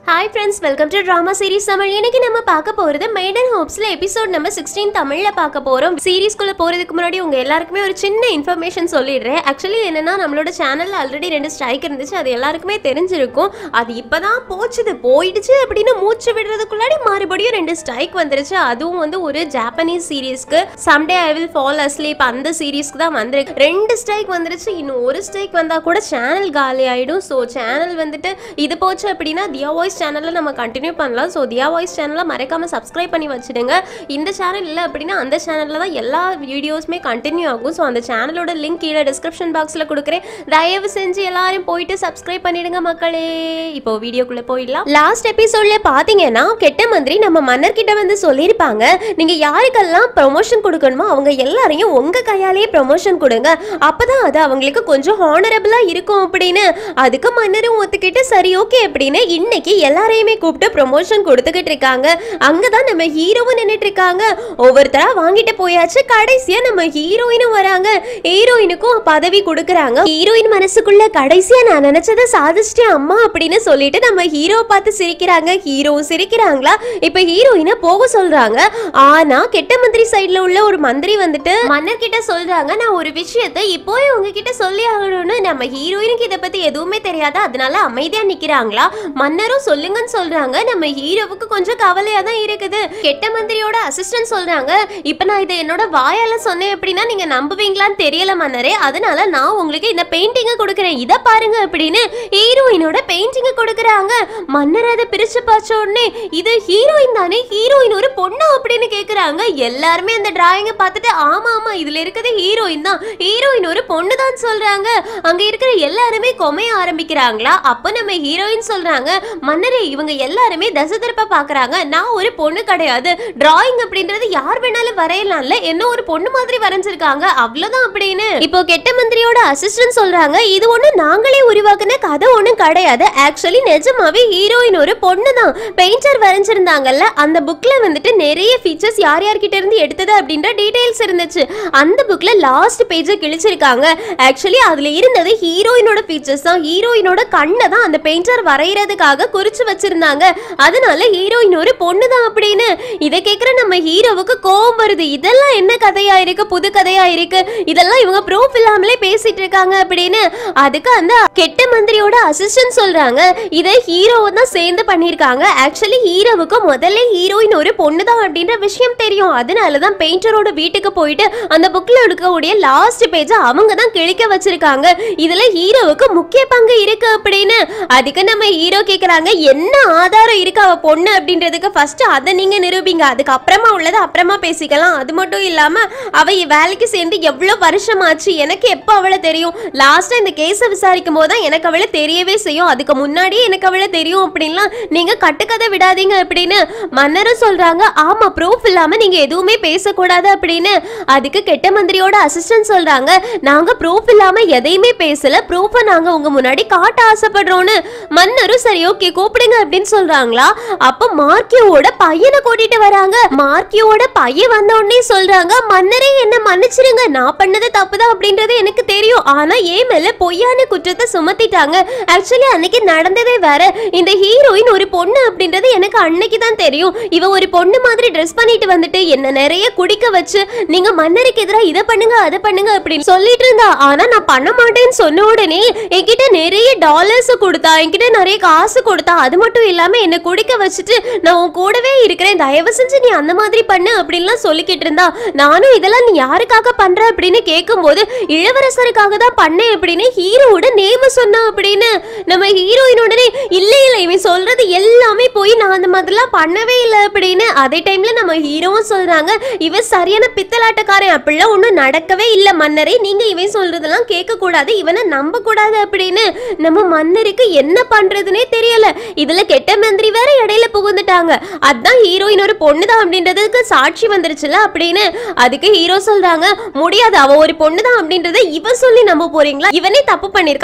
hi friends welcome to drama series Tamil இன்னைக்கு நம்ம பார்க்க போறது மெய்டன் ஹோப்ஸ்ல எபிசோட் நம்பர் சிக்ஸ்டீன் தமிழ்ல பார்க்க போறோம் சீரிஸ்குள்ள போறதுக்கு முன்னாடி உங்க எல்லாருக்குமே ஒரு சின்ன இன்ஃபர்மேஷன் சொல்லிடுறேன் ஆக்சுவலி என்னன்னா நம்மளோட சேனல்ல ஆல்ரெடி ரெண்டு ஸ்ட்ரைக் இருந்துச்சு அது எல்லாருக்குமே தெரிஞ்சிருக்கும் அது இப்பதான் போச்சுது போயிடுச்சு அப்படின்னு மூச்சு விடுறதுக்குள்ளாடி மறுபடியும் ரெண்டு ஸ்ட்ரைக் வந்துருச்சு அதுவும் வந்து ஒரு ஜாப்பனீஸ் சீரிஸ்க்கு someday I will fall asleep அந்த சீரிஸ்க்கு தான் வந்திருக்கு ரெண்டு ஸ்ட்ரைக் வந்துருச்சு இன்னும் ஒரு ஸ்ட்ரைக் வந்தா கூட சேனல் காலி ஆயிடும் ஸோ சேனல் வந்துட்டு இது போச்சு அப்படின்னா தியா வாய்ஸ் சேனலில் நம்ம கண்டினியூ பண்ணலாம் ஸோ தியா வாய்ஸ் சேனலை மறக்காம சப்ஸ்கிரைப் பண்ணி வச்சுடுங்க இந்த சேனல் இல்லை அப்படின்னா அந்த சேனலில் தான் எல்லா வீடியோஸுமே கண்டினியூ ஆகும் ஸோ அந்த சேனலோட லிங்க் கீழே டிஸ்கிரிப்ஷன் பாக்ஸில் கொடுக்குறேன் தயவு செஞ்சு எல்லாரும் போயிட்டு சப்ஸ்கிரைப் பண்ணிடுங்க மக்களே இப்போ வீடியோக்குள்ள போயிடலாம் லாஸ்ட் எபிசோட்ல பாத்தீங்கன்னா கெட்ட மந்திரி நம்ம மன்னர் கிட்ட வந்து சொல்லியிருப்பாங்க நீங்க யாருக்கெல்லாம் ப்ரொமோஷன் கொடுக்கணுமோ அவங்க எல்லாரையும் உங்க கையாலேயே ப்ரொமோஷன் கொடுங்க அப்பதான் அது அவங்களுக்கு கொஞ்சம் ஹானரபிளா இருக்கும் அப்படின்னு அதுக்கு மன்னரும் ஒத்துக்கிட்டு சரி ஓகே அப்படின்னு இன்னைக்கு எல்லாரையுமே கூப்பிட்டு ப்ரொமோஷன் கொடுத்துக்கிட்டு இருக்காங்க அங்கதான் நம்ம ஹீரோவும் நின்னுட்டு இருக்காங்க ஒவ்வொருத்தரா வாங்கிட்டு போயாச்சு கடைசியா நம்ம ஹீரோயினும் வராங்க ஹீரோயினுக்கும் பதவி கொடுக்குறாங்க ஹீரோயின் மனசுக்குள்ள கடைசியா நான் நினைச்சதை சாதிச்சிட்டேன் அம்மா அப்படின்னு சொல்லிட்டு நம்ம ஹீரோ பார்த்து சிரிக்கிறாங்க ஹீரோவும் சிரிக்கிறாங்களா இப்ப ஹீரோயினை போக சொல்றாங்க ஆனா கெட்ட மந்திரி சைடுல உள்ள ஒரு மந்திரி வந்துட்டு மன்னர் கிட்ட சொல்றாங்க நான் ஒரு விஷயத்தை இப்போ உங்ககிட்ட சொல்லி ஆகணும்னு நம்ம ஹீரோயினுக்கு இதை பத்தி எதுவுமே தெரியாது அதனால அமைதியா நிக்கிறாங்களா மன்னரும் சொல்லுங்கன்னு சொல்றாங்க நம்ம ஹீரோவுக்கு கொஞ்சம் கவலையா தான் இருக்குது கெட்ட மந்திரியோட அசிஸ்டன்ட் சொல்றாங்க இப்ப நான் இதை என்னோட வாயால சொன்னேன் அப்படின்னா நீங்க நம்புவீங்களான்னு தெரியல மன்னரே அதனால நான் உங்களுக்கு இந்த பெயிண்டிங்கை கொடுக்குறேன் இதை பாருங்க அப்படின்னு ஹீரோயினோட பெயிண்டிங்கை கொடுக்குறாங்க மன்னர் அதை பிரிச்சு பார்த்த உடனே இது ஹீரோயின் தானே ஹீரோயின் ஒரு பொண்ணு அப்படின்னு கேக்குறாங்க எல்லாருமே அந்த டிராயிங்கை பார்த்துட்டு ஆமா ஆமா இதுல இருக்கிறது ஹீரோயின் தான் ஹீரோயின் ஒரு பொண்ணு தான் சொல்றாங்க அங்க இருக்கிற எல்லாருமே கொமைய ஆரம்பிக்கிறாங்களா அப்ப நம்ம ஹீரோயின் சொல்றாங்க மன்னரே இவங்க எல்லாருமே தசை திருப்ப பாக்குறாங்க நான் ஒரு பொண்ணு கிடையாது டிராயிங் அப்படின்றது யார் வேணாலும் வரையலாம்ல என்ன ஒரு பொண்ணு மாதிரி வரைஞ்சிருக்காங்க அவ்வளவுதான் அப்படின்னு இப்போ கெட்ட மந்திரியோட அசிஸ்டன்ட் சொல்றாங்க இது ஒண்ணு நாங்களே உருவாக்குன கதை ஒண்ணும் கிடையாது ஆக்சுவலி நிஜமாவே ஹீரோயின் ஒரு பொண்ணு தான் பெயிண்டர் வரைஞ்சிருந்தாங்கல்ல அந்த புக்ல வந்துட்டு நிறைய ஃபீச்சர்ஸ் யார் யார்கிட்ட இருந்து எடுத்தது அப்படின்ற டீடைல்ஸ் இருந்துச்சு அந்த புக்ல லாஸ்ட் பேஜை கிழிச்சிருக்காங்க ஆக்சுவலி அதுல இருந்தது ஹீரோயினோட ஃபீச்சர்ஸ் தான் ஹீரோயினோட கண்ணை தான் அந்த பெயிண்டர் வரைகிறதுக்காக குறிச்சு வச்சிருந்தாங்க அதனால ஹீரோயின் ஒரு பொண்ணு தான் அப்படின்னு இதை கேக்குற நம்ம ஹீரோவுக்கு கோவம் வருது இதெல்லாம் என்ன கதையா இருக்கு புது கதையா இருக்கு இதெல்லாம் இவங்க ப்ரூஃப் இல்லாமலே பேசிட்டு இருக்காங்க அப்படின்னு அதுக்கு அந்த கெட்ட மந்திரியோட அசிஸ்டன்ட் சொல்றாங்க இதை ஹீரோவை தான் சேர்ந்து பண்ணியிருக்காங்க ஆக்சுவலி ஹீரோவுக்கு முதல்ல ஹீரோயின் ஒரு பொண்ணு தான் அப்படின்ற விஷயம் தெரியும் அதனால தான் பெயிண்டரோட வீட்டுக்கு போயிட்டு அந்த புக்ல இருக்கக்கூடிய லாஸ்ட் பேஜை அவங்க தான் கிழிக்க வச்சிருக்காங்க இதுல ஹீரோவுக்கு முக்கிய பங்கு இருக்கு அப்படின்னு அதுக்கு நம்ம ஹீரோ கேக்குறாங்க என்ன ஆதாரம் இருக்கு அவ பொண்ணு அப்படின்றதுக்கு ஃபர்ஸ்ட் அதை நீங்க நிரூபிங்க அதுக்கு அப்புறமா உள்ளதை அப்புறமா பேசிக்கலாம் அது மட்டும் இல்லாம அவ வேலைக்கு சேர்ந்து எவ்வளவு வருஷம் ஆச்சு எனக்கு எப்போ அவளை தெரியும் லாஸ்டா இந்த கேஸை விசாரிக்கும் போது தான் எனக்கு அவளை தெரியவே செய்யும் அதுக்கு முன்னாடியே எனக்கு அவளை தெரியும் அப்படின்லாம் நீங்க கட்டுக்கதை விடாதீங்க அப்படின்னு மன்னரும் சொல்றாங்க ஆமா ப்ரூஃப் இல்லாம நீங்க எதுவுமே பேசக்கூடாது அப்படின்னு அதுக்கு கெட்ட மந்திரியோட அசிஸ்டன்ட் சொல்றாங்க நாங்க ப்ரூஃப் இல்லாம எதையுமே பேசல ப்ரூஃபை நாங்க உங்க முன்னாடி காட்ட ஆசைப்படுறோம்னு மன்னரும் சரி ஓகே கூப்பிடுங்க அப்படின்னு சொல்றாங்களா அப்ப மார்க்கியோட பையனை கூட்டிட்டு வராங்க மார்க்கியோட பையன் வந்த உடனே சொல்றாங்க மன்னரே என்ன மன்னிச்சிருங்க நான் பண்ணது தப்புதான் அப்படின்றது எனக்கு தெரியும் ஆனா ஏன் மேல பொய்யான குற்றத்தை சுமத்திட்டாங்க ஆக்சுவலி அன்னைக்கு நடந்ததே வேற இந்த ஹீரோயின் ஒரு பொண்ணு அப்படின்றது எனக்கு அன்னைக்கு தான் தெரியும் இவ ஒரு பொண்ணு மாதிரி ட்ரெஸ் பண்ணிட்டு வந்துட்டு என்ன நிறைய குடிக்க வச்சு நீங்க மன்னருக்கு எதிராக இதை பண்ணுங்க அதை பண்ணுங்க அப்படின்னு சொல்லிட்டு இருந்தா ஆனா நான் பண்ண மாட்டேன்னு சொன்ன உடனே என்கிட்ட நிறைய டாலர்ஸ் கொடுத்தா என்கிட்ட நிறைய காசு கொடுத்தா அது மட்டும் இல்லாம என்ன குடிக்க வச்சுட்டு நான் உன் கூடவே இருக்கிறேன் தயவு செஞ்சு நீ அந்த மாதிரி பண்ணு அப்படின்லாம் சொல்லிக்கிட்டு இருந்தா நானும் இதெல்லாம் நீ யாருக்காக பண்ற அப்படின்னு கேட்கும்போது இளவரசருக்காக தான் பண்ணேன் அப்படின்னு ஹீரோவோட நேம சொன்னா அப்படின்னு நம்ம ஹீரோயின் உடனே இல்ல இல்ல இவன் சொல்றது எல்லாமே போய் நான் அந்த மாதிரிலாம் பண்ணவே இல்லை அப்படின்னு அதே டைம்ல நம்ம ஹீரோவும் சொல்றாங்க இவன் சரியான பித்தலாட்டக்காரன் அப்படிலாம் ஒன்றும் நடக்கவே இல்லை மன்னரே நீங்க இவன் சொல்றதெல்லாம் கேட்க கூடாது இவனை நம்ப கூடாது அப்படின்னு நம்ம மன்னருக்கு என்ன பண்றதுனே தெரியல இதுல கெட்ட மந்திரி வேற இடையில புகுந்துட்டாங்க அதான் ஹீரோயின் ஒரு பொண்ணுதான் அப்படின்றதுக்கு சாட்சி வந்துருச்சுல அப்படின்னு அதுக்கு ஹீரோ சொல்றாங்க முடியாது அவ ஒரு பொண்ணுதான் அப்படின்றத இவன் சொல்லி நம்ப போறீங்களா இவனே தப்பு பண்ணிருக்கா இவன் சொல்ற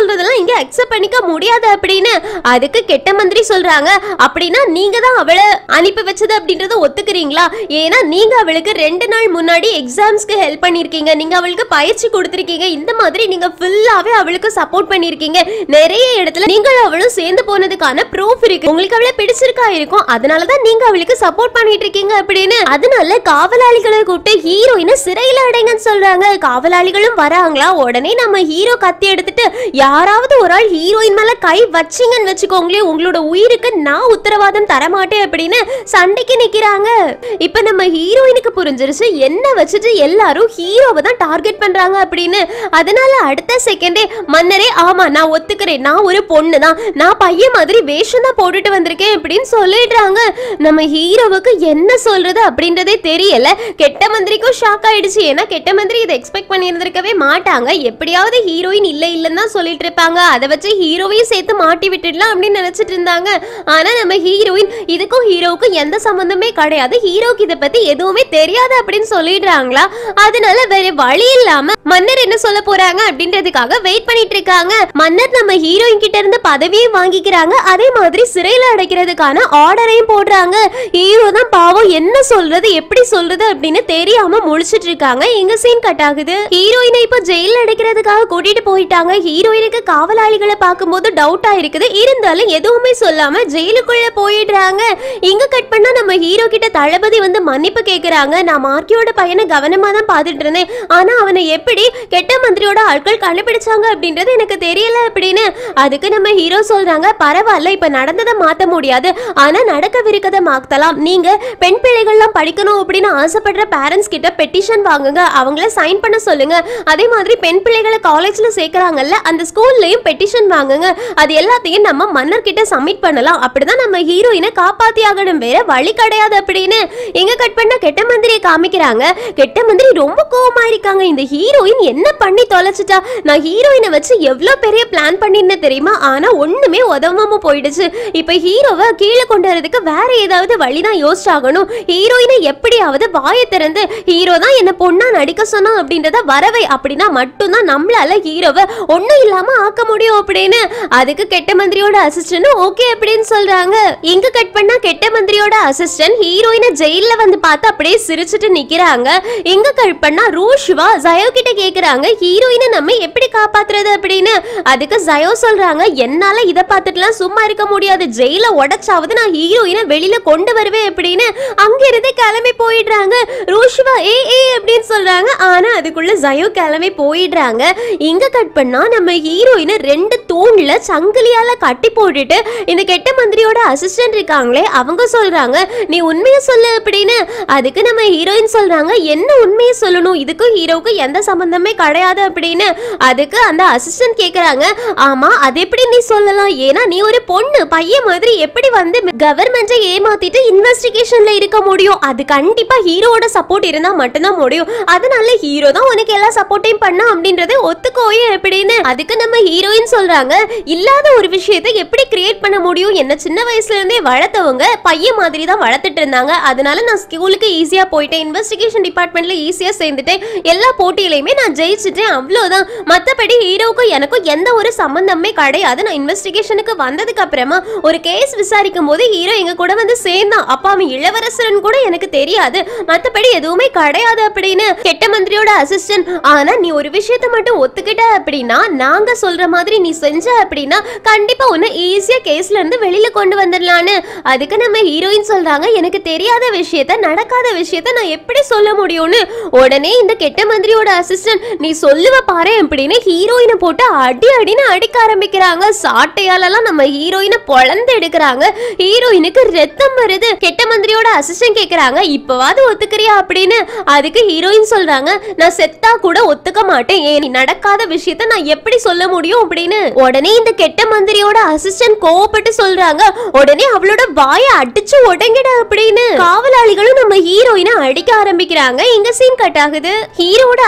சொல்றதெல்லாம் இங்க அக்செப்ட் பண்ணிக்க முடியாது அப்படின்னு அதுக்கு கெட்ட மந்திரி சொல்றாங்க அப்படின்னா நீங்க தான் அவளை அனுப்பி வச்சது அப்படின்றத ஒத்துக்கிறீங்களா ஏன்னா நீங்க அவளுக்கு ரெண்டு நாள் முன்னாடி எக்ஸாம்ஸ்க்கு ஹெல்ப் பண்ணிருக்கீங்க நீங்க அவளுக்கு பயிற்சி கொடுத்திருக்கீங்க இந்த மாதிரி நீங்க ஃபுல்லாவே அவளுக்கு சப்போர்ட் பண்ணிருக்கீங்க நிறைய இடத்துல நீங்கள் அவளும் சேர்ந்து போனதுக்கான ப்ரூஃப் இருக்கு உங்களுக்கு அவளை பிடிச்சிருக்கா இருக்கும் அதனால தான் நீங்க அவளுக்கு சப்போர்ட் பண்ணிட்டு இருக்கீங்க அப்படின்னு அதனால காவலாளிகளை கூப்பிட்டு ஹீரோயினை சிறையில அடைங்கன்னு சொல்றாங்க காவலாளிகளும் வராங்களா உடனே நம்ம ஹீரோ கத்தி எடுத்துட்டு யாராவது ஒரு ஆள் ஹீரோயின் மேல கை வச்சிங்கன்னு வச்சுக்கோங்களேன் உங்களோட உயிருக்கு நான் உத்தரவாதம் தரமாட்டேன் அப்படின்னு சண்டைக்கு நிக்கிறாங்க இப்ப நம்ம ஹீரோயினுக்கு புரிஞ்சிருச்சு என்ன வச்சுட்டு எல்லாரும் ஹீரோவை தான் டார்கெட் பண்றாங்க அப்படின்னு அதனால அடுத்த செகண்டே மன்னரே ஆமா நான் ஒத்துக்கிறேன் நான் ஒரு பொண்ணு தான் நான் பையன் மாதிரி வேஷம் தான் போட்டுட்டு வந்திருக்கேன் அப்படின்னு சொல்லிடுறாங்க நம்ம ஹீரோவுக்கு என்ன சொல்றது அப்படின்றதே தெரியல கெட்ட மந்திரிக்கும் ஷாக் ஆயிடுச்சு ஏன்னா கெட்ட மந்திரி இதை எக்ஸ்பெக்ட் பண்ணியிருந்திருக்கவே மாட்டாங்க எப்படியாவது ஹீரோயின் இல்ல இல்லைன்னு தான் சொல்லிட்டு இருப்பாங்க அதை வச்சு ஹீரோவையும் சேர்த்து மாட்டி விட்டுடலாம் அப்படின்னு நினைச்சிட்டு இருந்தாங்க ஆனா நம்ம ஹீரோயின் இதுக்கும் ஹீரோவுக்கும் எந்த சம்பந்தமே கிடையாது ஹீரோக்கு இதை பத்தி எதுவுமே தெரியாது அப்படின்னு சொல்லிடுறாங்களா அதனால வேற வழி இல்லாம மன்னர் என்ன சொல்ல போறாங்க அப்படின்றதுக்காக வெயிட் பண்ணிட்டு இருக்காங்க மன்னர் நம்ம ஹீரோயின் கிட்ட இருந்து பதவியும் வாங்கிக்கிறாங்க அதே மாதிரி சிறையில அடைக்கிறதுக்கான ஆர்டரையும் போடுறாங்க ஹீரோ தான் பாவம் என்ன சொல்றது எப்படி சொல்றது அப்படின்னு தெரியாம முழிச்சிட்டு இருக்காங்க எங்க சீன் கட் ஆகுது ஹீரோயினை இப்போ ஜெயில அடைக்கிறதுக்காக கூட்டிட்டு போயிட்டாங்க ஹீரோயினுக்கு காவலாளிகளை பார்க்கும்போது டவுட்டா இருக்குது இருந்தாலும் எதுவுமே சொல்லாம ஜெயிலுக்குள்ள போயிடுறாங்க இங்க கட் பண்ணா நம்ம ஹீரோ கிட்ட தளபதி வந்து மன்னிப்பு கேக்குறாங்க நான் மார்க்கியோட பையனை கவனமா தான் பார்த்துட்டு இருந்தேன் ஆனா அவனை எப்படி கெட்ட மந்திரியோட ஆட்கள் கண்டுபிடிச்சாங்க அப்படின்றது எனக்கு தெரியல அப்படின்னு அதுக்கு நம்ம ஹீரோ சொல்றாங்க பரவாயில்ல இப்ப நடந்ததை மாத்த முடியாது ஆனா நடக்கவிருக்கதை மாத்தலாம் நீங்க பெண் பிள்ளைகள்லாம் படிக்கணும் அப்படின்னு ஆசைப்படுற பேரண்ட்ஸ் கிட்ட பெட்டிஷன் வாங்குங்க அவங்கள சைன் பண்ண சொல்லுங்க அதே மாதிரி பெண் பிள்ளைகளை காலேஜ்ல சேர்க்கறாங்கல்ல அந்த ஸ்கூல்லயும் பெட்டிஷன் வாங்குங்க அது எல்லாத்தையும் நம்ம மன்னர் கிட்ட சப்மிட் பண்ணலாம் அப்படிதான் நம்ம ஹீரோயினை காப்பாத்தி ஆகணும் வேற வழி கிடையாது அப்படின்னு எங்க கட் பண்ண கெட்ட மந்திரியை காமிக்கிறாங்க கெட்ட மந்திரி ரொம்ப கோவமா இருக்காங்க இந்த ஹீரோயின் என்ன பண்ணி தொலைச்சிட்டா நான் ஹீரோயினை வச்சு எவ்வளவு பெரிய பிளான் பண்ணிருந்தேன் தெரியுமா ஆனா ஒண்ணுமே உதவாம போயிடுச்சு இப்ப ஹீரோவை கீழே கொண்டு வரதுக்கு வேற ஏதாவது வழிதான் யோசிச்சாகணும் ஹீரோயினை எப்படியாவது வாயை திறந்து ஹீரோ தான் என்ன பொண்ணா நடிக்க சொன்னா அப்படின்றத வரவை அப்படின்னா மட்டும்தான் நம்மளால ஹீரோவை ஒண்ணும் இல்லாம ஆக்க முடியும் அப்படின்னு அதுக்கு கெட்ட மந்திரியோட அசிஸ்டன்ட் ஓகே அப்படின்னு சொல்றாங்க இங்க கட் பண்ணா கெட்ட மந்திரியோட அசிஸ்டன்ட் ஹீரோயினை ஜெயில்ல வந்து பார்த்து அப்படியே சிரிச்சுட்டு நிக்கிறாங்க இங்க கட் பண்ணா ரூஷ்வா ஜயோ கிட்ட கேக்குறாங்க ஹீரோயினை நம்ம எப்படி காப்பாத்துறது அப்படின்னு அதுக்கு ஜயோ சொல்றாங்க என்னால இத பார்த்துட்டுலாம் சும்மா இருக்க முடியாது ஜெயில உடைச்சாவது நான் ஹீரோயினை வெளியில கொண்டு வருவேன் அப்படின்னு அங்க இருந்து கிளம்பி போயிடுறாங்க ரூஷ்வா ஏ ஏ அப்படின்னு சொல்றாங்க ஆனா அதுக்குள்ள ஜயோ கிளம்பி போயிடுறாங்க இங்க கட் பண்ணா நம்ம ஹீரோயினை ரெண்டு தூண்ல சங்கிலியால கட்டி போட்டுட்டு இந்த கெட்ட மந்திரியோட அசிஸ்டன்ட் இருக்காங்களே அவங்க சொல்றாங்க நீ உண்மையை சொல்லு அப்படின்னு அதுக்கு நம்ம ஹீரோயின் சொல்றாங்க என்ன உண்மையை சொல்லணும் இதுக்கும் ஹீரோவுக்கும் எந்த சம்பந்தமே கிடையாது அப்படின்னு அதுக்கு அந்த அசிஸ்டன்ட் கேக்குறாங்க ஆமா அது எப்படி நீ சொல்லலாம் ஏன்னா நீ ஒரு பொண்ணு பையன் மாதிரி எப்படி வந்து கவர்மெண்ட்டை ஏமாத்திட்டு இன்வெஸ்டிகேஷன்ல இருக்க முடியும் அது கண்டிப்பா ஹீரோவோட சப்போர்ட் இருந்தா மட்டும்தான் முடியும் அதனால ஹீரோ தான் உனக்கு எல்லா சப்போர்ட்டையும் பண்ணா அப்படின்றத ஒத்துக்கோயே அப்படின்னு அதுக்கு நம்ம ஹீரோயின் சொல்றாங்க இல்லாத ஒரு விஷயத்தை எப்படி கிரியேட் பண்ண முடியும் என்ன சின்ன வயசுல இருந்தே வளர்த்தவங்க பையன் மாதிரி தான் வளர்த்துட்டு இருந்தாங்க அதனால நான் ஸ்கூலுக்கு ஈஸியா போயிட்டேன் இன்வெஸ்டிகேஷன் டிபார்ட்மெண்ட்ல ஈஸியா சேர்ந்துட்டேன் எல்லா போட்டியிலையுமே நான் ஜெயிச்சிட்டேன் அவ்வளவுதான் மத்தபடி ஹீரோவுக்கும் எனக்கும் எந்த ஒரு சம்பந்தமே கிடையாது நான் இன்வெஸ்டிகேஷனுக்கு வந்ததுக்கு அப்புறமா ஒரு கேஸ் விசாரிக்கும் போது ஹீரோ எங்க கூட வந்து சேர்ந்தான் அப்பா அவன் இளவரசரன் கூட எனக்கு தெரியாது மத்தபடி எதுவுமே கிடையாது அப்படின்னு கெட்ட மந்திரியோட அசிஸ்டன்ட் ஆனா நீ ஒரு விஷயத்த மட்டும் ஒத்துக்கிட்ட அப்படின்னா நாங்க சொல்ற மாதிரி நீ செஞ்ச அப்படின்னா கண்டிப்பா உன்னை ஈஸியா கேஸ்ல இருந்து வெளியில கொண்டு வந்துடலான்னு அதுக்கு நம்ம ஹீரோயின் சொல்றாங்க எனக்கு தெரியாத விஷயத்த நடக்காத விஷயத்த நான் எப்படி சொல்ல முடியும்னு உடனே இந்த கெட்ட மந்திரியோட அசிஸ்டன்ட் நீ சொல்லுவ பாரு அப்படின்னு ஹீரோயினை போட்டு அடி அடின்னு அடிக்க ஆரம்பிக்கிறாங்க சாட்டையாலலாம் நம்ம ஹீரோயினை பொழந்து எடுக்கிறாங்க ஹீரோயினுக்கு ரத்தம் வருது கெட்ட மந்திரியோட அசிஸ்டன்ட் கேக்குறாங்க இப்பவாவது ஒத்துக்கிறியா அப்படின்னு அதுக்கு ஹீரோயின் சொல்றாங்க நான் செத்தா கூட ஒத்துக்க மாட்டேன் ஏன் நீ நடக்காத விஷயத்த நான் எப்படி சொல்ல முடியும் அப்படின்னு உடனே இந்த கெட்ட மந்திரியோட அசிஸ்டன்ட் கோவப்பட்டு சொல்றாங்க உடனே அவளோட வாயை அடிச்சு உடங்கிட அப்படின்னு காவலாளிகளும் நம்ம ஹீரோயினை அடிக்க ஆரம்பிக்கிறாங்க இங்க சீன் கட் ஆகுது ஹீரோட அசிஸ்டன்ட்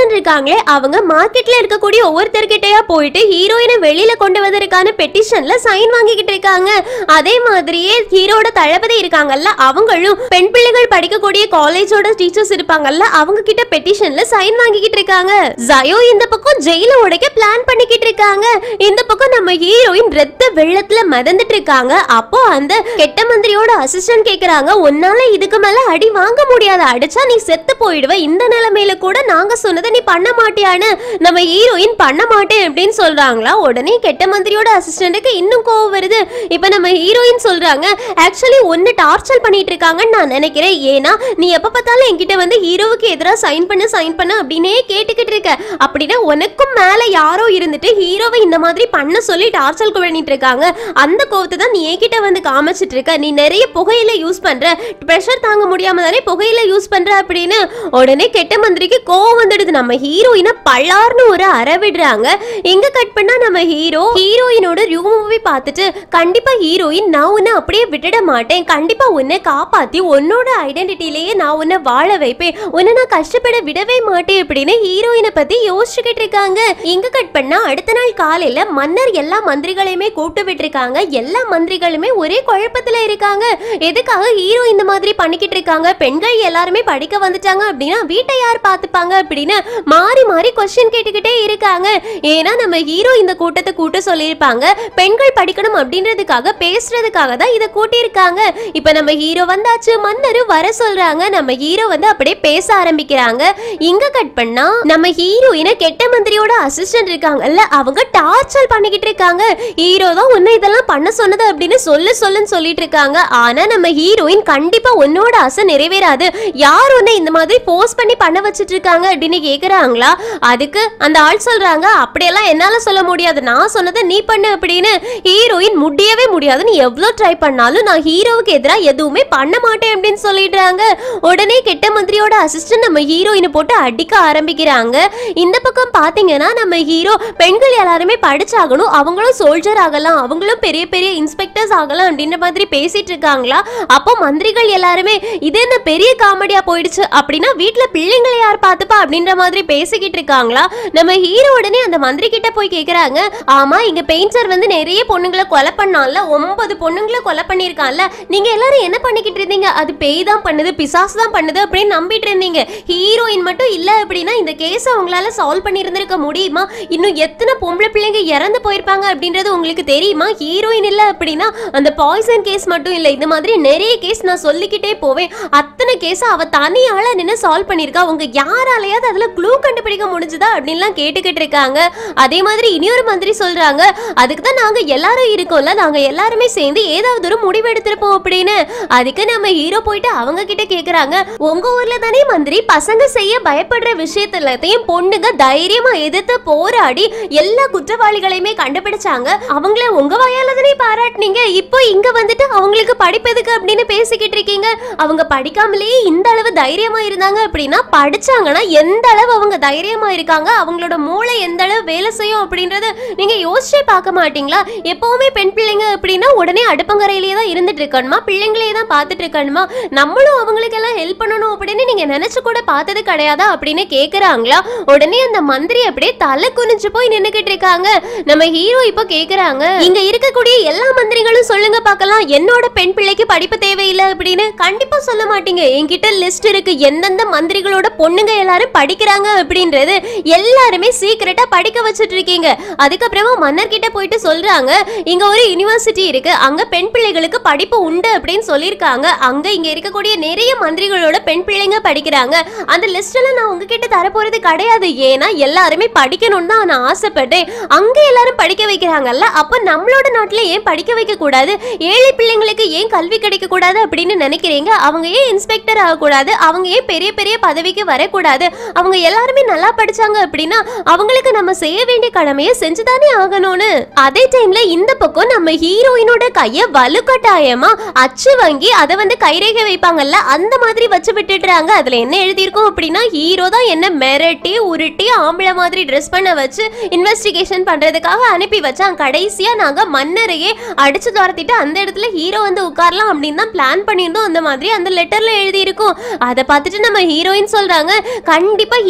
அசிஸ்டன்ட் இருக்காங்களே அவங்க மார்க்கெட்ல இருக்கக்கூடிய ஒவ்வொருத்தர்கிட்டயா போயிட்டு ஹீரோயினை வெளியில கொண்டு வந்ததற்கான பெட்டிஷன்ல சைன் வாங்கிக்கிட்டு இருக்காங்க அதே மாதிரியே ஹீரோட தளபதி இருக்காங்கல்ல அவங்களும் பெண் பிள்ளைகள் படிக்கக்கூடிய காலேஜோட டீச்சர்ஸ் இருப்பாங்கல்ல அவங்க கிட்ட பெட்டிஷன்ல சைன் வாங்கிக்கிட்டு இருக்காங்க ஜயோ இந்த பக்கம் ஜெயில உடைக்க பிளான் பண்ணிக்கிட்டு இருக்காங்க இந்த பக்கம் நம்ம ஹீரோயின் ரத்த வெள்ளத்துல மிதந்துட்டு இருக்காங்க அப்போ அந்த கெட்ட மந்திரியோட அசிஸ்டன்ட் கேக்குறாங்க உன்னால இதுக்கு மேல அடி வாங்க முடியாது அடிச்சா நீ செத்து போயிடுவ இந்த நிலைமையில கூட நாங்க சொன்னதை நீ பண்ண மாட்டியான்னு நம்ம ஹீரோயின் பண்ண மாட்டேன் அப்படின்னு சொல்றாங்களா உடனே கெட்ட மந்திரியோட அசிஸ்டன்ட்டுக்கு இன்னும் கோவம் வருது இப்ப நம்ம ஹீரோயின் சொல்றாங்க ஆக்சுவலி ஒன்னு டார்ச்சர் பண்ணிட்டு இருக்காங்கன்னு நான் நினைக்கிறேன் ஏன்னா நீ எப்ப பார்த்தாலும் என்கிட்ட வந்து ஹீரோவுக்கு எதிராக சைன் பண்ண சைன் பண்ண அப்படின்னே கேட்டுக்கிட்டு இருக்க அப்படின்னா உனக்கும் மேல யாரோ இருந்துட்டு ஹீரோவை இந்த மாதிரி பண்ண சொல்லி டார்ச்சர் பண்ணிட்டு இருக்காங்க அந்த கோவத்தை தான் நீ என்கிட்ட வந்து காமிச்சிட்டு இருக்க நீ நிறைய புகையில யூஸ் பண்ற ப்ரெஷர் தாங்க முடியாம தானே புகையில யூஸ் பண்ற அப்படின்னு உடனே கெட்ட மந்திரிக்கு கோவம் வந்துடுது நம்ம ஹீரோயினை பல்லார்னு ஒரு அற விடுறாங்க எங்க கட் பண்ணா நம்ம ஹீரோ ஹீரோயினோட ரூம் மூவி பார்த்துட்டு கண்டிப்பா ஹீரோயின் நான் உன்னை அப்படியே விட்டுட மாட்டேன் கண்டிப்பா உன்னை காப்பாத்தி உன்னோட ஐடென்டிட்டிலேயே நான் உன்னை வாழ வைப்பேன் உன்னை நான் கஷ்டப்பட விடவே மாட்டேன் அப்படின்னு ஹீரோயினை பத்தி யோசிச்சுக்கிட்டு இருக்காங்க எங்க கட் பண்ணா அடுத்த நாள் காலையில மன்னர் எல்லா மந்திரிகளையுமே கூப்பிட்டு விட்டுருக்காங்க எல்லா மந்திரிகளுமே ஒரே குழப்பத்துல இருக்காங்க எதுக்காக ஹீரோ இந்த மாதிரி பண்ணிக்கிட்டு இருக்காங்க பெண்கள் எல்லாருமே படிக்க வந்துட்டாங்க அப்படின்னா வீட்டை யார் பார்த்துப்பாங்க அப்படின்னு மாறி மாறி கொஸ்டின் கேட்டுக்கிட்டே இருக்காங்க ஏன்னா நம்ம ஹீரோ இந்த கூட்டத்தை கூட்ட சொல்லியிருப்பாங்க பெண்கள் படிக்கணும் அப்படின்றதுக்காக பேசுறதுக்காக தான் இதை கூட்டியிருக்காங்க இப்போ நம்ம ஹீரோ வந்தாச்சு மன்னரு வர சொல்றாங்க நம்ம ஹீரோ வந்து அப்படியே பேச ஆரம்பிக்கிறாங்க இங்க கட் பண்ணா நம்ம ஹீரோயினை கெட்ட மந்திரியோட அசிஸ்டன்ட் இருக்காங்கல்ல அவங்க டார்ச்சர் பண்ணிக்கிட்டு இருக்காங்க ஹீரோ தான் உன்னை இதெல்லாம் பண்ண சொன்னது அப்படின்னு சொல்லு சொல்லுன்னு சொல்லிட்டு இருக்காங்க ஆனா நம்ம ஹீரோயின் கண்டிப்பா உன்னோட ஆசை நிறைவேறாது யார் உன்னை இந்த மாதிரி ஃபோர்ஸ் பண்ணி பண்ண வச்சிட்டு இருக்காங்க அப்படின்னு கேக்குறாங்களா அதுக்கு அந்த ஆள் சொல்றாங்க அப்படியெல்லாம் என்னால சொல்ல முடியாது நான் சொன்னதை நீ பண்ணு அப்படின்னு ஹீரோயின் முடியவே முடியாது நீ எவ்வளவு ட்ரை பண்ணாலும் நான் ஹீரோவுக்கு எதிராக எதுவுமே பண்ண மாட்டேன் அப்படின்னு சொல்லிடுறாங்க உடனே கெட்ட மந்திரியோட அசிஸ்டன்ட் நம்ம ஹீரோயினை போட்டு அடிக்க ஆரம்பிக்கிறாங்க இந்த பக்கம் பாத்தீங்கன்னா நம்ம ஹீரோ பெண்கள் எல்லாருமே படிச்சாகணும் அவங்களும் சோல்ஜர் ஆகலாம் அவங்களும் பெரிய பெரிய இன்ஸ்பெக்டர்ஸ் ஆகலாம் அப்படின்ற மாதிரி பேசிட்டு இருக்காங்களா அப்போ மந்திரிகள் எல்லாருமே இது என்ன பெரிய காமெடியா போயிடுச்சு அப்படின்னா வீட்ல பிள்ளைங்களை யார் பார்த்துப்பா அப்படின்ற மாதிரி பேசிக்கிட்டு இருக்காங்களா நம்ம ஹீரோ உடனே அந்த மந்திரி கிட்ட போய் கேக்குறாங்க ஆமா இங்க பெயிண்டர் வந்து நிறைய பொண்ணுங்களை கொலை பண்ணான்ல ஒன்பது பொண்ணுங்களை கொலை பண்ணியிருக்கான்ல நீங்க எல்லாரும் என்ன பண்ணிக்கிட்டு இருந்தீங்க அது பேய் தான் பண்ணுது பிசாசு தான் பண்ணுது அப்படின்னு நம்பிட்டு இருந்தீங்க ஹீரோயின் மட்டும் இல்ல அப்படின்னா இந்த கேஸை உங்களால சால்வ் பண்ணி இருந்திருக்க முடியுமா இன்னும் எத்தனை பொம்பளை பிள்ளைங்க இறந்து போயிருப்பாங்க அப்படின்றது உங்களுக்கு தெரியுமா ஹீரோயின் இல்ல அப்படின்னா அந்த பாய்சன் கேஸ் மட்டும் இல்ல இந்த மாதிரி நிறைய கேஸ் நான் சொல்லிக்கிட்டே போவேன் அத்தனை கேஸ் அவ தனியால நின்று சால்வ் பண்ணிருக்கா உங்க யாராலையாவது அதுல க்ளூ கண்டுபிடிக்க முடிஞ்சுதா அப்படின்லாம் கேட்டுக்கிட்டு இருக்காங்க அதே மாதிரி இனியொரு மந்திரி சொல்றாங்க அதுக்கு தான் நாங்க எல்லாரும் இருக்கோம்ல நாங்க எல்லாருமே சேர்ந்து ஏதாவது ஒரு முடிவு எடுத்திருப்போம் அப்படின்னு அதுக்கு நம்ம ஹீரோ போயிட்டு அவங்க கிட்ட கேக்குறாங்க உங்க ஊர்ல தானே மந்திரி பசங்க செய்ய பயப்படுற விஷயத்த எல்லாத்தையும் பொண்ணுங்க தைரியமா எதிர்த்து போராடி எல்லா குற்றவாளிகளையுமே கண்டுபிடிச்சாங்க அவங்கள உங்க வாயால தானே பாராட்டுனீங்க இப்போ இங்க வந்துட்டு அவங்களுக்கு படிப்பு எதுக்கு அப்படின்னு பேசிக்கிட்டு இருக்கீங்க அவங்க படிக்காமலேயே இந்த அளவு தைரியமா இருந்தாங்க அப்படின்னா படிச்சாங்கன்னா எந்த அளவு அவங்க தைரியமா இருக்காங்க அவங்களோட மூளை எந்த அளவு வேலை செய்யும் அப்படின்றத நீங்க யோசிச்சே பார்க்க மாட்டீங்களா எப்பவுமே பெண் பிள்ளைங்க அப்படின்னா உடனே அடுப்பங்கரையிலேயே தான் இருந்துட்டு இருக்கணுமா பிள்ளைங்களே தான் பார்த்துட்டு இருக்கணுமா நம்மளும் அவங்களுக்கெல்லாம் ஹெல்ப் பண்ணணும் அப்படின்னு நீங்க நினைச்சு கூட பார்த்தது கிடையாதா அப்படின்னு கேக்குறாங்களா உடனே அந்த மந்திரி அப்படியே தலை குனிஞ்சு போய் நின்னுகிட்டு இருக்காங்க நம்ம ஹீரோ இப்போ கேக்குறாங்க இங்க இருக்கக்கூடிய எல்லா மந்திரிகளும் சொல்லுங்க பார்க்கலாம் என்னோட பெண் பிள்ளைக்கு படிப்பு தேவையில்லை அப்படின்னு கண்டிப்பா சொல்ல மாட்டீங்க என்கிட்ட லிஸ்ட் இருக்கு எந்தெந்த மந்திரிகளோட பொண்ணுங்க எல்லாரும் படிக்கிறாங்க அப்படின்றது எல்லாருமே சீக்கிரட்டா படிக்க வச்சுட்டு இருக்கீங்க அதுக்கப்புறமா மன்னர் கிட்ட போயிட்டு சொல்றாங்க இங்க ஒரு யூனிவர்சிட்டி இருக்கு அங்க பெண் பிள்ளைகளுக்கு படிப்பு உண்டு அப்படின்னு சொல்லியிருக்காங்க அங்க இங்க இருக்கக்கூடிய நிறைய மந்திரிகளோட பெண் பிள்ளைங்க படிக்கிறாங்க அந்த லிஸ்ட்ல நான் உங்ககிட்ட தரப்போறது கிடையாது ஏன்னா எல்லாருமே படிக்கணும்னு தான் நான் ஆசைப்பட்டேன் அங்க எல்லாரும் படிக்க வைக்கிறாங்கல்ல அப்ப நம்மளோட நாட்டுல ஏன் படிக்க வைக்க கூடாது ஏழை பிள்ளைங்களுக்கு ஏன் கல்வி கிடைக்க கூடாது அப்படின்னு நினைக்கிறீங்க அவங்க ஏன் இன்ஸ்பெக்டர் ஆகக்கூடாது அவங்க ஏன் பெரிய பெரிய பதவிக்கு வரக்கூடாது அவங்க எல்லாருமே நல்லா படிச்சாங்க அப்படின்னா அவங்களுக்கு நம்ம செய்ய வேண்டிய கடமையை செஞ்சுதானே ஆகணும்னு அதே டைம்ல இந்த பக்கம் நம்ம ஹீரோயினோட கைய வலுக்கட்டாயமா அச்சு வாங்கி அதை வந்து கைரேகை வைப்பாங்கல்ல அந்த மாதிரி வச்சு விட்டுடுறாங்க அதுல என்ன எழுதியிருக்கும் அப்படின்னா ஹீரோ தான் என்ன மிரட்டி உருட்டி ஆம்பளை மாதிரி ட்ரெஸ் பண்ண வச்சு இன்வெஸ்டிகேஷன் பண்றதுக்காக அனுப்பி வச்சான் கடைசியா நாங்க மன்னரையே அடிச்சு துரத்திட்டு அந்த இடத்துல ஹீரோ வந்து உட்காரலாம் அப்படின்னு தான் பிளான் பண்ணியிருந்தோம் அந்த மாதிரி அந்த லெட்டர்ல எழுதி இருக்கும் அதை பார்த்துட்டு நம்ம ஹீரோயின் சொல்றாங்க கண்டிப்பா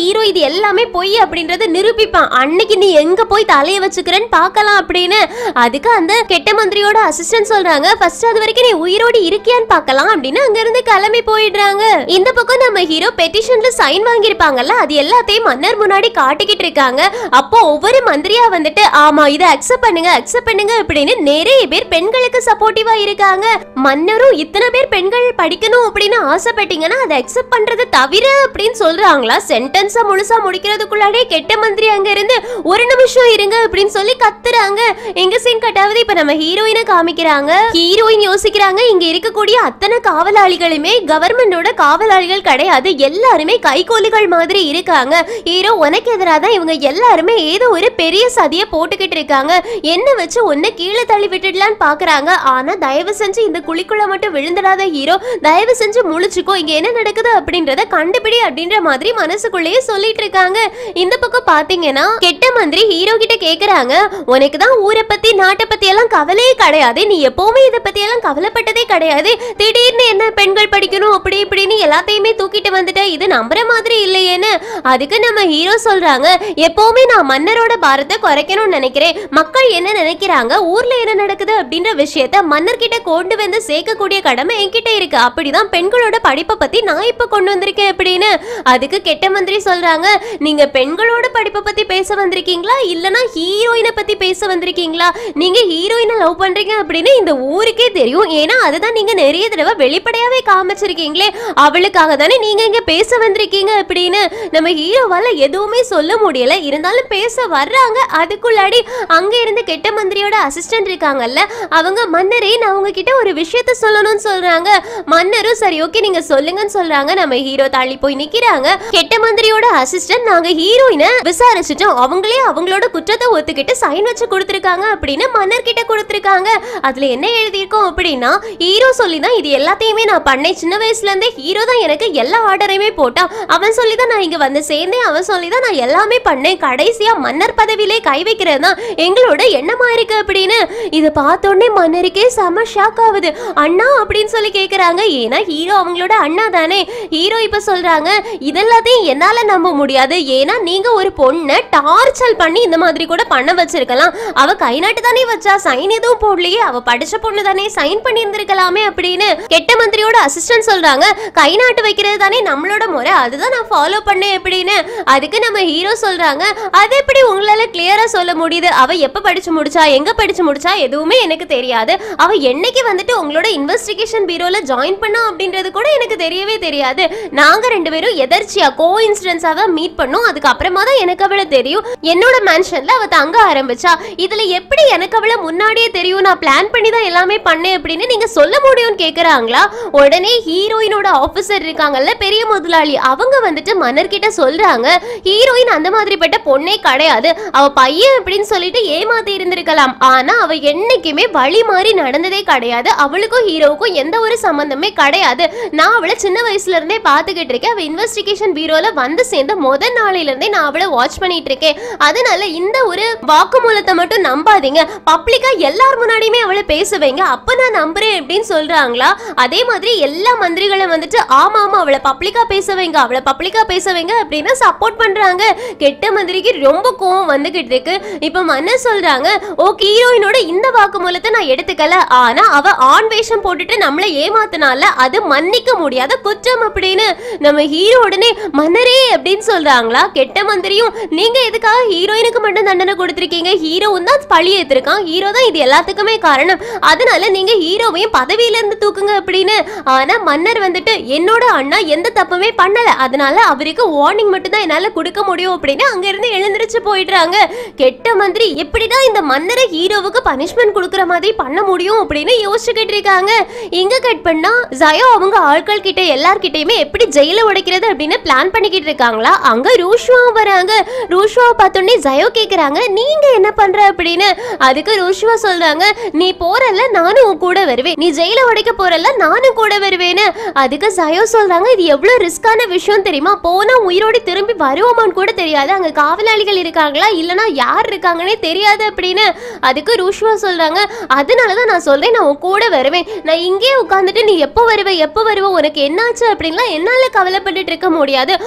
ஹீரோ இது எல்லாமே பொய் அப்படின்றத நிரூபிப்பான் அன்னைக்கு நீ எங்க போய் தலைய வச்சுக்கிறேன்னு பார்க்கலாம் அப்படின்னு அதுக்கு அந்த கெட்ட மந்திரியோட அசிஸ்டன்ட் சொல்றாங்க ஃபர்ஸ்ட் அது வரைக்கும் நீ உயிரோடு இருக்கியான்னு பார்க்கலாம் அப்படின்னு அங்க இருந்து கிளம்பி போயிடுறாங்க இந்த பக்கம் நம்ம ஹீரோ பெட்டிஷன்ல சைன் வாங்கியிருப்பாங்கல்ல அது எல்லாத்தையும் மன்னர் முன்னாடி காட்டிக்கிட்டு இருக்காங்க அப்போ ஒவ்வொரு மந்திரியா வந்துட்டு ஆமா இதை அக்செப்ட் பண்ணுங்க அக்செப்ட் பண்ணுங்க அப்படின்னு நிறைய பேர் பெண்களுக்கு சப்போர்ட்டிவா இருக்காங்க மன்னரும் இத்தனை பேர் பெண்கள் படிக்கணும் அப்படின்னு ஆசைப்பட்டீங்கன்னா அதை அக்செப்ட் பண்றது தவிர அப்படின்னு சொல்றாங்களா சென்டென்ஸா முழுசா முடிக்கிறதுக்குள்ளாடே கெட்ட மந்திரி அங்க இருந்து ஒரு நிமிஷம் இருங்க அப்படின்னு சொல்லி கத்துறாங்க எங்க சீன் கட்டாவது இப்ப நம்ம ஹீரோயினை காமிக்கிறாங்க ஹீரோயின் யோசிக்கிறாங்க இங்க இருக்கக்கூடிய அத்தனை காவலாளிகளுமே கவர்மெண்டோட காவலாளிகள் கிடையாது எல்லாருமே கைகோலிகள் மாதிரி இருக்காங்க ஹீரோ உனக்கு எதிராக தான் இவங்க எல்லாருமே ஏதோ ஒரு பெரிய சதியை போட்டுக்கிட்டு இருக்காங்க என்ன வச்சு ஒன்னு கீழே தள்ளி விட்டுடலான்னு பாக்குறாங்க ஆனா தயவு செஞ்சு இந்த குழிக்குள்ள மட்டும் விழுந்துடாத ஹீரோ தயவு செஞ்சு முழிச்சுக்கோ இங்க என்ன நடக்குது அப்படின்றத கண்டுபிடி அப்படின்ற மாதிரி மனசுக்குள்ளேயே சொல்லிட்டு இருக்காங்க இந்த பக்கம் பாத்தீங்கன்னா கெட்ட மந்திரி ஹீரோ கிட்ட கேக்குறாங்க உனக்கு தான் ஊரை பத்தி நாட்டை பத்தி எல்லாம் கவலையே கிடையாது நீ எப்பவுமே இதை பத்தி எல்லாம் கவலைப்பட்டதே கிடையாது திடீர்னு என்ன பெண்கள் படிக்கணும் அப்படி இப்படின்னு எல்லாத்தையுமே தூக்கிட்டு வந்துட்ட இது நம்புற மாதிரி இல்லையேன்னு அதுக்கு நம்ம ஹீரோ சொல்றாங்க எப்பவுமே நான் மன்னரோட பாரத்தை குறைக்கணும்னு நினைக்கிறேன் மக்கள் என்ன நினைக்கிறாங்க ஊர்ல என்ன நடக்குது அப்படின்ற விஷயத்த மன்னர்கிட்ட கொண்டு வந்து சேர்க்கக்கூடிய கடமை என்கிட்ட இருக்கு அப்படிதான் பெண்களோட படிப்பை பத்தி நான் இப்ப கொண்டு வந்திருக்கேன் அப்படின்னு அதுக்கு கெட்ட மந்திரி சொல்றாங்க நீங்க பெண்களோட படிப்பை பத்தி பேச வந்திருக்கீங்களா இல்லனா ஹீரோயினை பத்தி பேச வந்திருக்கீங்களா நீங்க ஹீரோயினை லவ் பண்றீங்க அப்படின்னு இந்த ஊருக்கே தெரியும் ஏன்னா அதுதான் நீங்க நிறைய தடவை வெளிப்படையாவே காமிச்சிருக்கீங்களே அவளுக்காக தானே நீங்க இங்க பேச வந்திருக்கீங்க அப்படின்னு நம்ம ஹீரோவால எதுவுமே சொல்ல முடியல இருந்தாலும் பேச வர்றாங்க அதுக்குள்ளாடி அங்க இருந்து கெட்ட மந்திரியோட அசிஸ்டன்ட் இருக்காங்கல்ல அவங்க மன்னரே நான் உங்ககிட்ட ஒரு விஷயத்த சொல்லணும்னு சொல்றாங்க மன்னரும் சரி ஓகே நீங்க சொல்லுங்கன்னு சொல்றாங்க நம்ம ஹீரோ தள்ளி போய் நிக்கிறாங்க கெட்ட மந்திரியோட அசிஸ்டன்ட் நாங்க ஹீரோயினை விசாரிச்சுட்டோம் அவங்களே அவங்களோட குற்றத்தை ஒத்துக்கிட்டு சைன் வச்சு கொடுத்துருக்காங்க அப்படின்னு மன்னர் கிட்ட கொடுத்துருக்காங்க அதுல என்ன எழுதியிருக்கோம் அப்படின்னா ஹீரோ சொல்லி தான் இது எல்லாத்தையுமே நான் பண்ணேன் சின்ன வயசுல இருந்தே ஹீரோ தான் எனக்கு எல்லா ஆர்டரையுமே போட்டான் அவன் சொல்லி தான் நான் இங்க வந்து சேர்ந்தேன் அவன் சொல்லி தான் நான் எல்லாமே பண்ணேன் கடைசியா மன்னர் பதவியிலே கை வைக்கிறது தான் எங்களோட எண்ணமா இருக்கு அப்படின்னு இதை பார்த்த உடனே மன்னருக்கே செம ஷாக் ஆகுது அண்ணா அப்படின்னு சொல்லி கேக்குறாங்க ஏன்னா ஹீரோ அவங்களோட அண்ணா தானே ஹீரோ இப்ப சொல்றாங்க இதெல்லாத்தையும் என்னால நம்ப முடியாது ஏன்னா நீங்க ஒரு பொண்ணை டார்ச்சல் பண்ணி இந்த மாதிரி கூட பண்ண வச்சிருக்கலாம் அவ கை நாட்டு தானே வச்சா சைன் எதுவும் போடலையே அவ படிச்ச பொண்ணு தானே சைன் பண்ணி இருந்திருக்கலாமே அப்படின்னு கெட்ட மந்திரியோட அசிஸ்டன்ட் சொல்றாங்க கை நாட்டு வைக்கிறது தானே நம்மளோட முறை அதுதான் நான் ஃபாலோ பண்ணேன் அப்படின்னு அதுக்கு நம்ம ஹீரோ சொல்றாங்க அது எப்படி உங்களால கிளியரா சொல்ல முடியுது அவ எப்ப படிச்சு முடிச்சா எங்க படிச்சு முடிச்சா எதுவுமே எனக்கு தெரியாது அவ என்னைக்கு வந்துட்டு உங்களோட இன்வெஸ்டிகேஷன் பீரோல ஜாயின் பண்ணா அப்படின்றது கூட எனக்கு தெரியவே தெரியாது நாங்க ரெண்டு பேரும் எதர்ச்சியா கோ இன்சிடென்ஸாக மீட் பண்ணோம் அதுக்கு அப்புறமா தான் எனக்கு அவளை தெரியும் என்னோட மேன்ஷன்ல அவ தங்க ஆரம்பிச்சா இதுல எப்படி எனக்கு அவளை முன்னாடியே தெரியும் நான் பிளான் பண்ணி தான் எல்லாமே பண்ணேன் அப்படின்னு நீங்க சொல்ல முடியும்னு கேக்குறாங்களா உடனே ஹீரோயினோட ஆபீசர் இருக்காங்கல்ல பெரிய முதலாளி அவங்க வந்துட்டு மன்னர் கிட்ட சொல்றாங்க ஹீரோயின் அந்த மாதிரிப்பட்ட பொண்ணே கிடையாது அவ பையன் அப்படின்னு சொல்லிட்டு ஏமாத்தி இருந்திருக்கலாம் ஆனா அவ என்னைக்குமே வழி மாறி நடந்ததே கிடையாது அவளுக்கும் ஹீரோவுக்கும் எந்த ஒரு சம்பந்தமே கிடையாது நான் அவளை சின்ன வயசுல இருந்தே பாத்துக்கிட்டு இருக்கேன் அவ இன்வெஸ்டிகேஷன் பீரோல வந்து சேர்ந்த முதல் நாளையில இருந்தே நான் அவளை வாட்ச் பண்ணிட்டு இருக்கேன் அதனால இந்த ஒரு வாக்குமூலத்தை மட்டும் நம்பாதீங்க பப்ளிக்கா எல்லார் முன்னாடியுமே அவளை பேச வைங்க அப்ப நான் நம்புறேன் அப்படின்னு சொல்றாங்களா அதே மாதிரி எல்லா மந்திரிகளும் வந்துட்டு ஆமா ஆமா அவளை பப்ளிக்கா பேச வைங்க அவளை பப்ளிக்கா பேச வைங்க அப்படின்னு சப்போர்ட் பண்றாங்க கெட்ட மந்திரிக்கு ரொம்ப கோவம் வந்துகிட்டு இருக்கு இப்ப மன்னர் சொல்றாங்க ஓகே ஹீரோயினோட இந்த வாக்குமூலத்தை நான் எடுத்துக்கல ஆனா அவ ஆண் வேஷம் போட்டுட்டு நம்மளை ஏமாத்தினால அது மன்னிக்க முடியாத குற்றம் அப்படின்னு நம்ம ஹீரோ உடனே மன்னரே அப்படின்னு சொல்றாங்களா கெட்ட மந்திரியும் நீங்க எதுக்காக ஹீரோயினுக்கு மட்டும் தண்டனை கொடுத்திருக்கீங்க ஹீரோவும் தான் பழி ஏத்திருக்கான் ஹீரோ தான் இது எல்லாத்துக்குமே காரணம் அதனால நீங்க ஹீரோவையும் பதவியில இருந்து தூக்குங்க அப்படின்னு ஆனா மன்னர் வந்துட்டு என்னோட அண்ணா எந்த தப்புமே பண்ணல அதனால அவருக்கு வார்னிங் மட்டும் தான் என்னால கொடுக்க முடியும் அப்படின்னு அங்க இருந்து எழுந்திருச்சு போயிடுறாங்க கெட்ட மந்திரி எப்படிதான் இந்த மன்னரை ஹீரோவுக்கு பனிஷ்மெண்ட் கொடுக்குற மாதிரி பண்ண முடியும் அப்படின்னு யோசிச்சுக்கிட்டு இருக்காங்க இங்க கட் பண்ணா ஜயோ அவங்க ஆட்கள் கிட்ட எல்லார்கிட்டயுமே எப்படி ஜெயில உடைக்கிறது அப்படின்னு பிளான் பண்ணிக்கிட்டு இருக்காங்களா அங்க ரூஷ்வா வராங்க ரூஷ்வாவை பார்த்தோன்னே ஜயோ கேக்குறாங்க நீங்க என்ன பண்ற அப்படின்னு அதுக்கு ரூஷ்வா சொல்றாங்க நீ போறல்ல நானும் உன் கூட வருவேன் நீ ஜெயில உடைக்க போறல்ல நானும் கூட வருவேன்னு அதுக்கு ஜயோ சொல்றாங்க இது எவ்வளவு ரிஸ்கான விஷயம் தெரியுமா போனா உயிரோடு திரும்பி வருவோமான்னு கூட தெரியாது அங்க காவலாளிகள் இருக்காங்களா இல்லனா யார் இருக்காங்கன்னே தெரியாது அப்படின்னு அதுக்கு ரூஷ்வா சொல்றாங்க அதனாலதான் நான் சொல்றேன் நான் உன் கூட வருவேன் நான் இங்கேயே உட்காந்துட்டு நீ எப்போ வருவ எப்போ வருவ உனக்கு என்னாச்சு அப்படின்லாம் என்னால கவலைப்பட்டுட்டு இருக்க முடியாது உன் கூட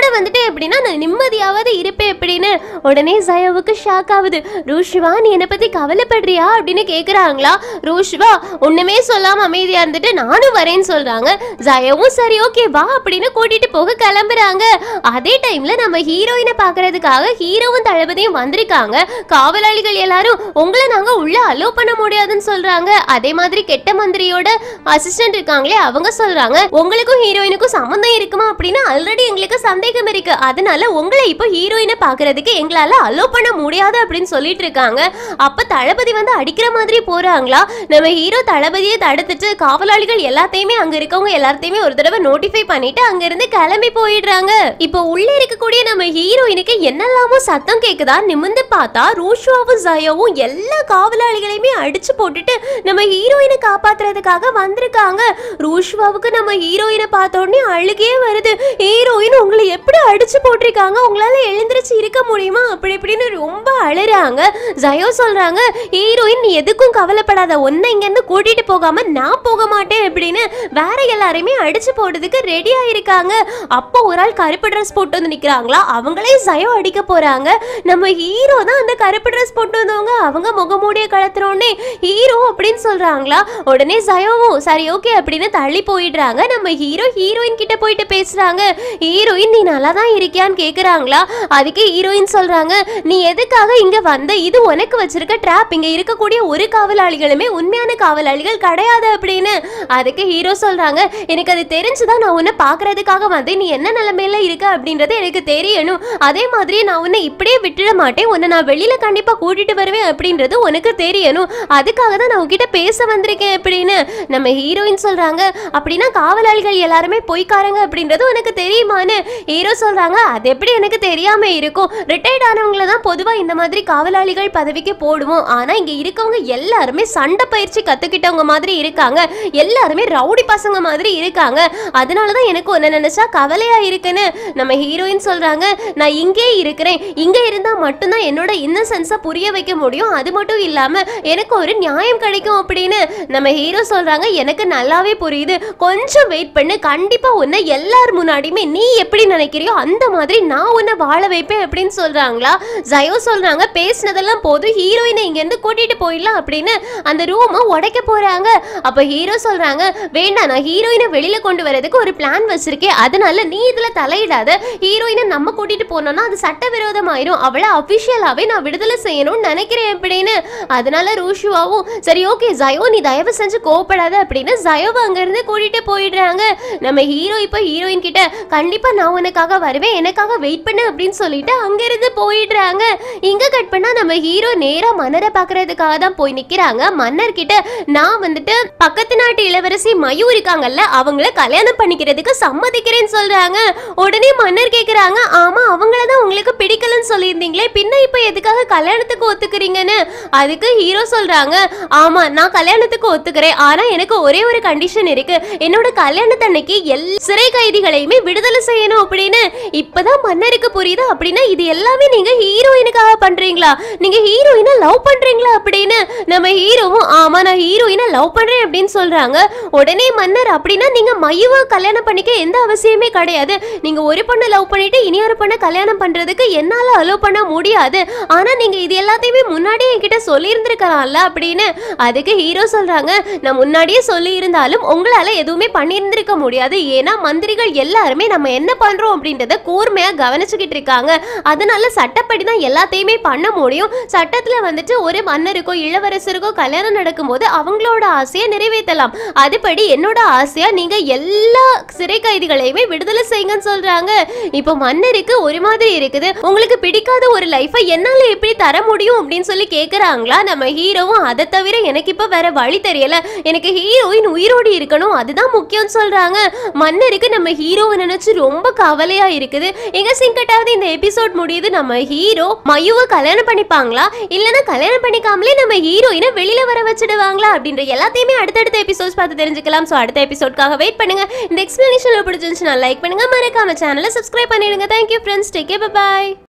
உன்னோட வந்துட்டு எப்படின்னா நான் நிம்மதியாவது இருப்பேன் எப்படின்னு உடனே ஜயோவுக்கு ஷாக் ஆகுது ரூஷ்வா நீ என்னை பத்தி கவலைப்படுறியா அப்படின்னு கேக்குறாங்களா ரூஷ்வா ஒண்ணுமே சொல்லாம அமைதியா இருந்துட்டு நானும் வரேன்னு சொல்றாங்க ஜயோவும் சரி ஓகே வா அப்படின்னு கூட்டிட்டு போக கிளம்புறாங்க அதே டைம்ல நம்ம ஹீரோயினை பாக்குறதுக்காக ஹீரோவும் தளபதியும் வந்திருக்காங்க காவலாளிகள் எல்லாரும் உங்களை நாங்க உள்ள அலோ பண்ண முடியாதுன்னு சொல்றாங்க அதே மாதிரி கெட்ட மந்திரியோட அசிஸ்டன்ட் இருக்காங்களே அவங்க சொல்றாங்க உங்களுக்கும் ஹீரோயினுக்கும் சம்மந்தம் இருக்குமா அப்படின்னு ஆல்ரெடி எங்களுக்கு சந்தேகம் இருக்கு அதனால உங்களை இப்போ ஹீரோயினை பாக்குறதுக்கு எங்களால அலோ பண்ண முடியாது அப்படின்னு சொல்லிட்டு இருக்காங்க அப்ப தளபதி வந்து அடிக்கிற மாதிரி போறாங்களா நம்ம ஹீரோ தளபதியை தடுத்துட்டு காவலாளிகள் எல்லாத்தையுமே அங்க இருக்கவங்க எல்லாத்தையுமே ஒரு தடவை நோட்டிஃபை பண்ணிட்டு அங்க இருந்து கிளம்பி போயிடுறாங்க இப்போ உள்ள இருக்கக்கூடிய நம்ம ஹீரோயினுக்கு என்னெல்லாமோ சத்தம் கேக்குதா நிமிந்து பார்த்தா ரூஷுவாவும் ஜயோவும் எல்லா காவலாளிகளையுமே அடிச்சு போட்டுட்டு நம்ம ஹீரோயினை காப்பாத்துறதுக்காக வந்திருக்காங்க ரூஷ்வாவுக்கு நம்ம ஹீரோயினை பார்த்த உடனே அழுகே வருது ஹீரோயின் உங்களை எப்படி அடிச்சு போட்டிருக்காங்க உங்களால எழுந்திருச்சு இருக்க முடியுமா அப்படி இப்படின்னு ரொம்ப அழுறாங்க ஜயோ சொல்றாங்க ஹீரோயின் நீ எதுக்கும் கவலைப்படாத ஒன்ன இங்க இருந்து கூட்டிட்டு போகாம நான் போக மாட்டேன் அப்படின்னு வேற எல்லாரையுமே அடிச்சு போடுறதுக்கு ரெடியா இருக்காங்க அப்போ ஒரு ஆள் கருப்பு ட்ரெஸ் போட்டு வந்து நிக்கிறாங்களா அவங்களே ஜயோ அடிக்க போறாங்க நம்ம ஹீரோ தான் அந்த கருப்பு ட்ரெஸ் போட்டு வந்தவங்க அவங்க முகமூடிய கலத்துறோன்னே ஹீரோ அப்படின்னு சொல்றாங்களா உடனே ஜயோவும் சரி ஓகே அப்படின்னு தள்ளி போயிடுறாங்க நம்ம ஹீரோ ஹீரோயின் கிட்ட போயிட்டு பேசுறாங்க ஹீரோயின் நீ நல்லா தான் இருக்கியான்னு கேக்குறாங்களா அதுக்கு ஹீரோயின் சொல்றாங்க நீ எதுக்காக இங்க வந்த இது உனக்கு வச்சிருக்க ட்ராப் இங்க இருக்கக்கூடிய ஒரு காவலாளிகளுமே உண்மையான காவலாளிகள் கிடையாது அப்படின்னு அதுக்கு ஹீரோ சொல்றாங்க எனக்கு அது தெரிஞ்சுதான் நான் உன்னை பாக்குறதுக்காக வந்தேன் நீ என்ன நிலைமையில இருக்க அப்படின்றது எனக்கு தெரியணும் அதே மாதிரி நான் உன்னை இப்படியே விட்டுட மாட்டேன் உன்னை நான் வெளியில கண்டிப்பா கூட்டிட்டு வருவேன் அப்படின்றது உனக்கு தெரியணும் அதுக்காக தான் நான் உன்கிட்ட பேச வந்திருக்கேன் அப்படின்னு நம்ம ஹீரோயின் சொல்றாங்க அப்படின்னா காவலாளிகள் எல்லாருமே பொய்க்காரங்க அப்படின்றது உனக்கு தெரியுமான்னு ஹீரோ சொல்றாங்க அது எப்படி எனக்கு தெரியாம இருக்கும் ரிட்டையர்ட் ஆனவங்கள தான் பொதுவா இந்த மாதிரி காவலாளிகள் பதவிக்கு போடுவோம் ஆனா இங்க இருக்கவங்க எல்லாருமே சண்டை பயிற்சி கத்துக்கிட்டவங்க மாதிரி இருக்காங்க எல்லாருமே ரவுடி பசங்க மாதிரி இருக்காங்க அதனால தான் எனக்கு ஒன்று நினைச்சா கவலையா இருக்குன்னு நம்ம ஹீரோயின் சொல்றாங்க நான் இங்கே இருக்கிறேன் இங்க இருந்தா மட்டும்தான் என்னோட இன்னசென்ஸை புரிய வைக்க முடியும் அது மட்டும் இல்லாம எனக்கு ஒரு நியாயம் கிடைக்கும் அப்படின்னு நம்ம ஹீரோ சொல்றாங்க எனக்கு நல்லாவே புரியுது கொஞ்சம் வெயிட் பண்ணு கண்டிப்பா உன்னை எல்லார் முன்னாடியுமே நீ எப்படி நினைக்கிறியோ அந்த மாதிரி நான் உன்னை வாழ வைப்பேன் அப்படின்னு சொல்றாங்களா ஜயோ சொல்றாங்க பேசினதெல்லாம் போதும் ஹீரோயினை இங்க இருந்து கூட்டிட்டு போயிடலாம் அப்படின்னு அந்த ரூமை உடைக்க போறாங்க அப்ப ஹீரோ சொல்றாங்க வேண்டாம் நான் ஹீரோயினை வெளியில கொண்டு வரதுக்கு ஒரு பிளான் வச்சிருக்கேன் அதனால நீ இதுல தலையிடாத ஹீரோயினை நம்ம கூட்டிட்டு போனோம்னா அது சட்டவிரோதமாயிரும் அவளை அபிஷியலாவே நான் விடுதலை செய்யணும்னு நினைக்கிறேன் அப்படின்னு அதனால ரூஷுவாவும் சரி ஓகே ஜயோ நீ தயவு செஞ்சு கோவப்படாத அப்படின்னு ஜயோவை அங்க இருந்து கூட்டிட்டு போயிடுறாங்க நம்ம ஹீரோ இப்போ ஹீரோயின் கிட்ட கண்டிப்பா நான் உனக்காக வருவேன் எனக்காக வெயிட் பண்ணு அப்படின்னு சொல்லிட்டு அங்க இருந்து போயிடுறாங்க இங்க கட் பண்ணா நம்ம ஹீரோ நேரா மன்னரை பாக்குறதுக்காக தான் போய் நிக்கிறாங்க மன்னர் கிட்ட நான் வந்துட்டு பக்கத்து நாட்டு இளவரசி மயூ இருக்காங்கல்ல அவங்கள கல்யாணம் பண்ணிக்கிறதுக்கு சம்மதிக்கிறேன்னு சொல்றாங்க உடனே மன்னர் கேக்குறாங்க ஆமா அவங்கள தான் உங்களுக்கு பிடிக்கலன்னு சொல்லியிருந்தீங்களே பின்ன இப்ப எதுக்காக கல்யாணத்துக்கு ஒத்துக்கிறீங்கன்னு அதுக்கு ஹீரோ சொல்றாங்க ஆமா நான் கல்யாணத்துக்கு ஒத்துக்கிறேன் ஆனா எனக்கு ஒரே ஒரு கண்டிஷன் இருக்கு என்னோட கல்யாணத்தன்னைக்கு எல் சிறை கைதிகளையுமே விடுதலை செய்யணும் அப்படின்னு இப்பதான் மன்னருக்கு புரியுது அப்படின்னா இது எல்லாமே நீங்க ஹீரோயினுக்காக பண்றீங்களா நீங்க ஹீரோயினை லவ் பண்றீங்களா அப்படின்னு நம்ம ஹீரோவும் ஆமா நான் ஹீரோயினை லவ் பண்றேன் அப்படின்னு சொல்றாங்க உடனே மன்னர் அப்படின்னா நீங்க மையுவா கல்யாணம் பண்ணிக்க எந்த அவசியமே கிடையாது நீங்க ஒரு பொண்ணை லவ் பண்ணிட்டு இனி ஒரு பொண்ணை கல்யாணம் பண்றதுக்கு என்னால அலோவ் பண்ண முடியாது ஆனா நீங்க இது எல்லாத்தையுமே முன்னாடியே என்கிட்ட சொல்லியிருந்திருக்கலாம்ல அப்படின்னு அதுக்கு ஹீரோ சொல்றாங்க நான் முன்னாடியே சொல்லி இருந்தாலும் உங்களால எதுவுமே பண்ணியிருந்திருக்க முடியாது ஏன்னா மந்திரிகள் எல்லாருமே நம்ம என்ன பண்றோம் அப்படின்றத கூர்மையா கவனிச்சுக்கிட்டு இருக்காங்க அதனால சட்டப்படி தான் எல்லாத்தையுமே பண்ண முடியும் சட்டத்துல வந்துட்டு ஒரு மன்னருக்கோ இளவரசருக்கோ கல்யாணம் நடக்கும்போது அவங்களோட ஆசையை நிறைவேற்றலாம் அதுபடி என்னோட ஆசையா நீங்க எல்லா சிறை கைதிகளையுமே விடுதலை செய்யுங்கன்னு சொல்றாங்க இப்போ மன்னருக்கு ஒரு மாதிரி இருக்குது உங்களுக்கு பிடிக்காத ஒரு லைஃபை என்னால எப்படி தர முடியும் அப்படின்னு சொல்லி கேக்குறாங்களா நம்ம ஹீரோவும் அதை தவிர எனக்கு இப்ப வேற வழி தெரியல எனக்கு ஹீரோயின் உயிரோடு இருக்கணும் அதுதான் முக்கியம்னு சொல்றாங்க மன்னருக்கு நம்ம ஹீரோவை நினைச்சு ரொம்ப கவலையா இருக்குது எங்க சிங்கட்டாவது இந்த எபிசோட் முடியுது நம்ம ஹீரோ மயுவை கல்யாணம் பண்ணிப்பாங்களா இல்லனா கல்யாணம் பண்ணிக்காமலே நம்ம ஹீரோயினை வெளியில வர வச்சிடுவாங்களா அப்படின்ற எல்லாத்தையுமே அடுத்தடுத்த எபிசோட்ஸ் பார்த்து தெரிஞ்சுக்கலாம் ஸோ அடுத்த எபிசோட்காக வெயிட் பண்ணுங்க இந்த எக்ஸ்பிளனேஷன் பிடிச்சிருந்துச்சுன்னா லைக் பண்ணுங்க மறக்காம சேனலை சப்ஸ்கிரைப் பண்ணிடுங்க தேங்க்யூ ஃப்ரெண்ட்ஸ் டேக் பாய்